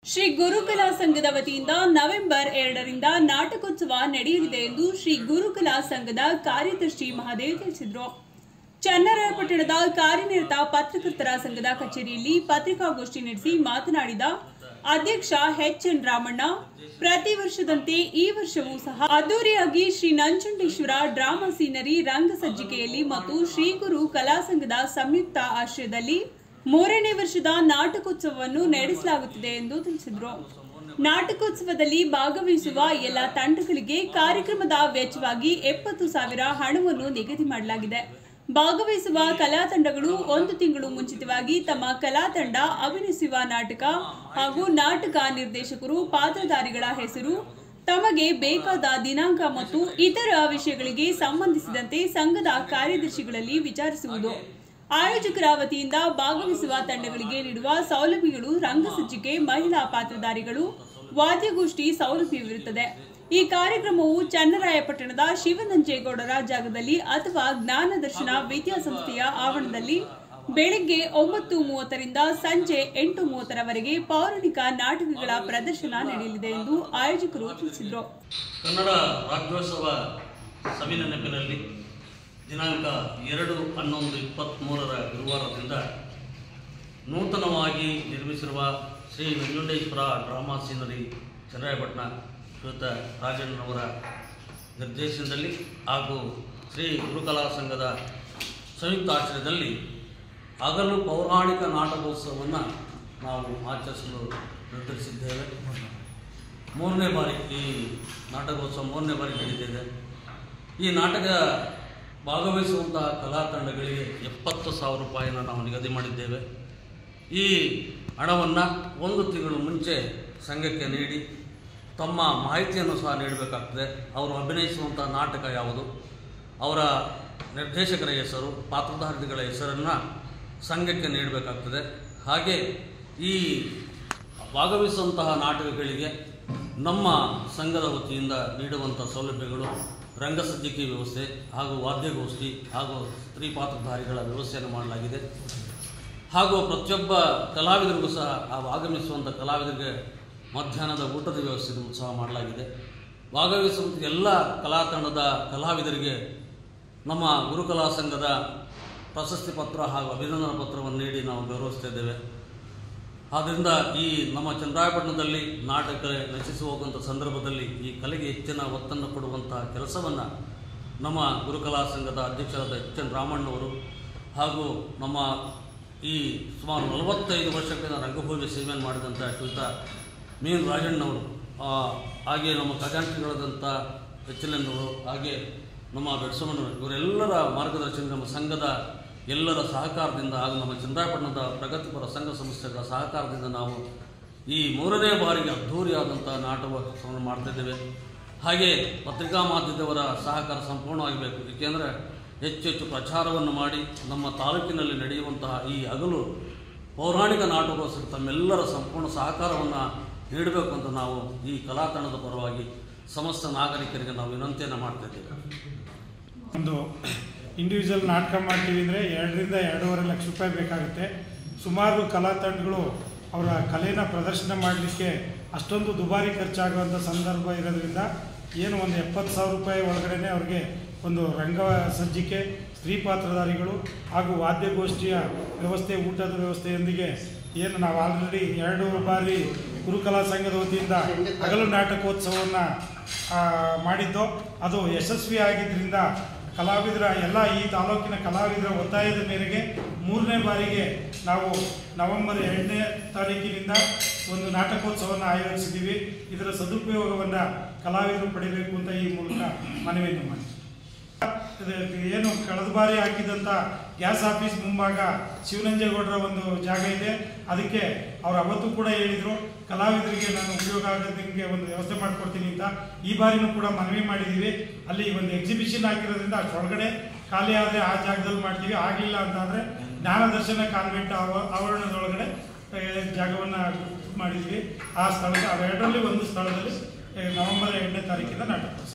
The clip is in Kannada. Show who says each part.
Speaker 1: ಶ್ರೀ ಗುರುಕಲಾ ಸಂಘದ ವತಿಯಿಂದ ನವೆಂಬರ್ ಎರಡರಿಂದ ನಾಟಕೋತ್ಸವ ನಡೆಯಲಿದೆ ಎಂದು ಶ್ರೀ ಗುರುಕಲಾ ಸಂಘದ ಕಾರ್ಯದರ್ಶಿ ಮಹಾದೇವ್ ತಿಳಿಸಿದರು ಚನ್ನರಾಯಪಟ್ಟಣದ ಕಾರ್ಯನಿರತ ಪತ್ರಕರ್ತರ ಸಂಘದ ಕಚೇರಿಯಲ್ಲಿ ಪತ್ರಿಕಾಗೋಷ್ಠಿ ನಡೆಸಿ ಮಾತನಾಡಿದ ಅಧ್ಯಕ್ಷ ಎಚ್ ಎನ್ ರಾಮಣ್ಣ ಪ್ರತಿ ವರ್ಷದಂತೆ ಈ ವರ್ಷವೂ ಸಹ ಅದ್ದೂರಿಯಾಗಿ ಶ್ರೀ ನಂಜುಂಡೇಶ್ವರ ಡ್ರಾಮಾ ಸೀನರಿ ರಂಗ ಸಜ್ಜಿಕೆಯಲ್ಲಿ ಮತ್ತು ಶ್ರೀ ಗುರು ಕಲಾ ಸಂಘದ ಸಂಯುಕ್ತ ಆಶ್ರಯದಲ್ಲಿ ಮೂರನೇ ವರ್ಷದ ನಾಟಕೋತ್ಸವವನ್ನು ನಡೆಸಲಾಗುತ್ತಿದೆ ಎಂದು ತಿಳಿಸಿದರು ನಾಟಕೋತ್ಸವದಲ್ಲಿ ಭಾಗವಹಿಸುವ ಎಲ್ಲ ತಂಡಗಳಿಗೆ ಕಾರ್ಯಕ್ರಮದ ವೆಚ್ಚವಾಗಿ ಎಪ್ಪತ್ತು ಸಾವಿರ ಹಣವನ್ನು ನಿಗದಿ ಮಾಡಲಾಗಿದೆ ಭಾಗವಹಿಸುವ ಕಲಾ ತಂಡಗಳು ಒಂದು ತಿಂಗಳು ಮುಂಚಿತವಾಗಿ ತಮ್ಮ ಕಲಾ ತಂಡ ಅಭಿನಯಿಸುವ ನಾಟಕ ಹಾಗೂ ನಾಟಕ ನಿರ್ದೇಶಕರು ಪಾತ್ರಧಾರಿಗಳ ಹೆಸರು ತಮಗೆ ಬೇಕಾದ ದಿನಾಂಕ ಮತ್ತು ಇತರ ವಿಷಯಗಳಿಗೆ ಸಂಬಂಧಿಸಿದಂತೆ ಸಂಘದ ಕಾರ್ಯದರ್ಶಿಗಳಲ್ಲಿ ವಿಚಾರಿಸುವುದು ಆಯೋಜಕರ ವತಿಯಿಂದ ಭಾಗವಹಿಸುವ ತಂಡಗಳಿಗೆ ನೀಡುವ ಸೌಲಭ್ಯಗಳು ರಂಗಸಜ್ಜಿಕೆ ಮಹಿಳಾ ಪಾತ್ರಧಾರಿಗಳು ವಾದ್ಯಗೋಷ್ಠಿ ಸೌಲಭ್ಯವಿರುತ್ತದೆ ಈ ಕಾರ್ಯಕ್ರಮವು ಚನ್ನರಾಯಪಟ್ಟಣದ ಶಿವನಂಜೇಗೌಡರ ಜಾಗದಲ್ಲಿ ಅಥವಾ ಜ್ಞಾನ ದರ್ಶನ ವಿದ್ಯಾಸಂಸ್ಥೆಯ ಆವರಣದಲ್ಲಿ ಬೆಳಗ್ಗೆ ಒಂಬತ್ತು ಮೂವತ್ತರಿಂದ ಸಂಜೆ ಎಂಟು ಮೂವತ್ತರವರೆಗೆ ಪೌರಾಣಿಕ ನಾಟಕಗಳ ಪ್ರದರ್ಶನ ನಡೆಯಲಿದೆ ಎಂದು ಆಯೋಜಕರು ತಿಳಿಸಿದರು
Speaker 2: ಕನ್ನಡ ರಾಜ್ಯೋತ್ಸವ ಸವಿ ನೆನಪಿನಲ್ಲಿ ದಿನಾಂಕ ಎರಡು ಹನ್ನೊಂದು ಇಪ್ಪತ್ತ್ಮೂರರ ಗುರುವಾರದಿಂದ ನೂತನವಾಗಿ ನಿರ್ಮಿಸಿರುವ ಶ್ರೀ ನಂಜುಂಡೇಶ್ವರ ಡ್ರಾಮಾ ಸೀನರಿ ಚನ್ನರಾಯಪಟ್ಟಣ ಶ್ರೀಯುತ ರಾಜಣ್ಣನವರ ನಿರ್ದೇಶನದಲ್ಲಿ ಹಾಗೂ ಶ್ರೀ ಗುರುಕಲಾ ಸಂಘದ ಸಂಯುಕ್ತ ಆಶ್ರಯದಲ್ಲಿ ಹಗಲು ಪೌರಾಣಿಕ ನಾಟಕೋತ್ಸವವನ್ನು ನಾವು ಆಚರಿಸಲು ನಿರ್ಧರಿಸಿದ್ದೇವೆ ಮೂರನೇ ಬಾರಿ ಈ ನಾಟಕೋತ್ಸವ ಮೂರನೇ ಬಾರಿ ನಡೀತಿದೆ ಈ ನಾಟಕ ಭಾಗವಹಿಸುವಂತಹ ಕಲಾ ತಂಡಗಳಿಗೆ ಎಪ್ಪತ್ತು ಸಾವಿರ ರೂಪಾಯಿನ ನಾವು ನಿಗದಿ ಮಾಡಿದ್ದೇವೆ ಈ ಹಣವನ್ನು ಒಂದು ತಿಂಗಳು ಮುಂಚೆ ಸಂಘಕ್ಕೆ ನೀಡಿ ತಮ್ಮ ಮಾಹಿತಿಯನ್ನು ಸಹ ನೀಡಬೇಕಾಗ್ತದೆ ಅವರು ಅಭಿನಯಿಸುವಂಥ ನಾಟಕ ಯಾವುದು ಅವರ ನಿರ್ದೇಶಕರ ಹೆಸರು ಪಾತ್ರಧಾರಿಗಳ ಹೆಸರನ್ನು ಸಂಘಕ್ಕೆ ನೀಡಬೇಕಾಗ್ತದೆ ಹಾಗೆ ಈ ಭಾಗವಹಿಸುವಂತಹ ನಾಟಕಗಳಿಗೆ ನಮ್ಮ ಸಂಘದ ವತಿಯಿಂದ ನೀಡುವಂಥ ಸೌಲಭ್ಯಗಳು ರಂಗಸಜ್ಜಿಕೆ ವ್ಯವಸ್ಥೆ ಹಾಗೂ ವಾದ್ಯಗೋಷ್ಠಿ ಹಾಗೂ ಸ್ತ್ರೀ ಪಾತ್ರಧಾರಿಗಳ ವ್ಯವಸ್ಥೆಯನ್ನು ಮಾಡಲಾಗಿದೆ ಹಾಗೂ ಪ್ರತಿಯೊಬ್ಬ ಕಲಾವಿದರಿಗೂ ಸಹ ಆ ಆಗಮಿಸುವಂಥ ಕಲಾವಿದರಿಗೆ ಮಧ್ಯಾಹ್ನದ ಊಟದ ವ್ಯವಸ್ಥೆಯನ್ನು ಸಹ ಮಾಡಲಾಗಿದೆ ಭಾಗವಹಿಸುವಂಥ ಎಲ್ಲ ಕಲಾ ತಂಡದ ಕಲಾವಿದರಿಗೆ ನಮ್ಮ ಗುರುಕಲಾ ಸಂಘದ ಪ್ರಶಸ್ತಿ ಪತ್ರ ಹಾಗೂ ಅಭಿನಂದನಾ ಪತ್ರವನ್ನು ನೀಡಿ ನಾವು ಗೌರವಿಸ್ತಾ ಇದ್ದೇವೆ ಆದ್ದರಿಂದ ಈ ನಮ್ಮ ಚಂದ್ರಾಯಪಟ್ಟಣದಲ್ಲಿ ನಾಟಕ ರಚಿಸಿ ಹೋಗುವಂಥ ಸಂದರ್ಭದಲ್ಲಿ ಈ ಕಲೆಗೆ ಹೆಚ್ಚಿನ ಒತ್ತನ್ನು ಕೊಡುವಂತಹ ಕೆಲಸವನ್ನು ನಮ್ಮ ಗುರುಕಲಾ ಸಂಘದ ಅಧ್ಯಕ್ಷರಾದ ಎಚ್ ಎನ್ ರಾಮಣ್ಣವರು ಹಾಗೂ ನಮ್ಮ ಈ ಸುಮಾರು ನಲವತ್ತೈದು ವರ್ಷಗಳಿಂದ ರಂಗಭೂಮಿ ಸೇವೆಯನ್ನು ಮಾಡಿದಂಥ ಶ್ರೀಯುತ ಮೀನ್ ರಾಜಣ್ಣವರು ಆ, ಹಾಗೆ ನಮ್ಮ ಖಜಾಂಚಿಗಳಾದಂಥ ಎಚ್ ಎಲ್ ಎನ್ನವರು ಹಾಗೆ ನಮ್ಮ ಬೆಡ್ಸಮಣ್ಣವರು ಇವರೆಲ್ಲರ ಮಾರ್ಗದರ್ಶನ ನಮ್ಮ ಸಂಘದ ಎಲ್ಲರ ಸಹಕಾರದಿಂದ ಹಾಗೂ ನಮ್ಮ ಚಂದ್ರಾಪಟ್ಟಣದ ಪ್ರಗತಿಪರ ಸಂಘ ಸಂಸ್ಥೆಗಳ ಸಹಕಾರದಿಂದ ನಾವು ಈ ಮೂರನೇ ಬಾರಿಗೆ ಅದ್ಧೂರಿಯಾದಂಥ ನಾಟಕೋತ್ಸವವನ್ನು ಮಾಡ್ತಿದ್ದೇವೆ ಹಾಗೆ ಪತ್ರಿಕಾ ಮಾಧ್ಯಮದವರ ಸಹಕಾರ ಸಂಪೂರ್ಣವಾಗಬೇಕು ಏಕೆಂದರೆ ಹೆಚ್ಚು ಹೆಚ್ಚು ಪ್ರಚಾರವನ್ನು ಮಾಡಿ ನಮ್ಮ ತಾಲೂಕಿನಲ್ಲಿ ನಡೆಯುವಂತಹ ಈ ಹಗಲು ಪೌರಾಣಿಕ ನಾಟಕೋತ್ಸವ ತಮ್ಮೆಲ್ಲರ ಸಂಪೂರ್ಣ ಸಹಕಾರವನ್ನು ನೀಡಬೇಕು ಅಂತ ನಾವು ಈ ಕಲಾತಂಡದ ಪರವಾಗಿ ಸಮಸ್ತ ನಾಗರಿಕರಿಗೆ ನಾವು ವಿನಂತಿಯನ್ನು ಮಾಡ್ತಿದ್ದೇವೆ
Speaker 3: ಒಂದು ಇಂಡಿವಿಜುವಲ್ ನಾಟಕ ಮಾಡ್ತೀವಿ ಅಂದರೆ ಎರಡರಿಂದ ಎರಡೂವರೆ ಲಕ್ಷ ರೂಪಾಯಿ ಬೇಕಾಗುತ್ತೆ ಸುಮಾರು ಕಲಾ ತಂಡಗಳು ಅವರ ಕಲೆನ ಪ್ರದರ್ಶನ ಮಾಡಲಿಕ್ಕೆ ಅಷ್ಟೊಂದು ದುಬಾರಿ ಖರ್ಚಾಗುವಂಥ ಸಂದರ್ಭ ಇರೋದ್ರಿಂದ ಏನು ಒಂದು ಎಪ್ಪತ್ತು ಸಾವಿರ ರೂಪಾಯಿ ಒಳಗಡೆ ಅವ್ರಿಗೆ ಒಂದು ರಂಗ ಸಜ್ಜಿಕೆ ಸ್ತ್ರೀ ಪಾತ್ರಧಾರಿಗಳು ಹಾಗೂ ವಾದ್ಯಗೋಷ್ಠಿಯ ವ್ಯವಸ್ಥೆ ಊಟದ ವ್ಯವಸ್ಥೆಯೊಂದಿಗೆ ಏನು ನಾವು ಆಲ್ರೆಡಿ ಎರಡು ಬಾರಿ ಗುರುಕಲಾ ಸಂಘದ ವತಿಯಿಂದ ಹಗಲು ನಾಟಕೋತ್ಸವವನ್ನು ಮಾಡಿದ್ದು ಅದು ಯಶಸ್ವಿ ಆಗಿದ್ದರಿಂದ ಕಲಾವಿದರ ಎಲ್ಲ ಈ ತಾಲೂಕಿನ ಕಲಾವಿದರ ಒತ್ತಾಯದ ಮೇರೆಗೆ ಮೂರನೇ ಬಾರಿಗೆ ನಾವು ನವೆಂಬರ್ ಎರಡನೇ ತಾರೀಕಿನಿಂದ ಒಂದು ನಾಟಕೋತ್ಸವವನ್ನು ಆಯೋಜಿಸಿದ್ದೀವಿ ಇದರ ಸದುಪಯೋಗವನ್ನು ಕಲಾವಿದರು ಪಡೆಯಬೇಕು ಅಂತ ಈ ಮೂಲಕ ಮನವಿಯನ್ನು ಮಾಡಿ ಇದು ಏನು ಕಳೆದ ಬಾರಿ ಹಾಕಿದಂಥ ಗ್ಯಾಸ್ ಆಫೀಸ್ ಮುಂಭಾಗ ಶಿವನಂಜೇಗೌಡರ ಒಂದು ಜಾಗ ಇದೆ ಅದಕ್ಕೆ ಅವ್ರು ಅವತ್ತು ಕೂಡ ಹೇಳಿದರು ಕಲಾವಿದರಿಗೆ ನಾನು ಉಪಯೋಗ ಆಗೋದಕ್ಕೆ ಒಂದು ವ್ಯವಸ್ಥೆ ಮಾಡಿಕೊಡ್ತೀನಿ ಅಂತ ಈ ಬಾರಿನೂ ಕೂಡ ಮನವಿ ಮಾಡಿದ್ದೀವಿ ಅಲ್ಲಿ ಒಂದು ಎಕ್ಸಿಬಿಷನ್ ಹಾಕಿರೋದ್ರಿಂದ ಅಷ್ಟೊಳಗಡೆ ಖಾಲಿ ಆದರೆ ಆ ಜಾಗದಲ್ಲಿ ಮಾಡ್ತೀವಿ ಆಗಲಿಲ್ಲ ಅಂತಂದರೆ ಜ್ಞಾನ ದರ್ಶನ ಕಾನ್ವೆಂಟ್ ಆವ ಆವರಣದೊಳಗಡೆ ಜಾಗವನ್ನು ಮಾಡಿದ್ವಿ ಆ ಸ್ಥಳದ ಅವೆರಡರಲ್ಲಿ ಒಂದು ಸ್ಥಳದಲ್ಲಿ ಆ, ನವೆಂಬರ್ ಎರಡನೇ ತಾರೀಕಿಂದ ನಾಟಕ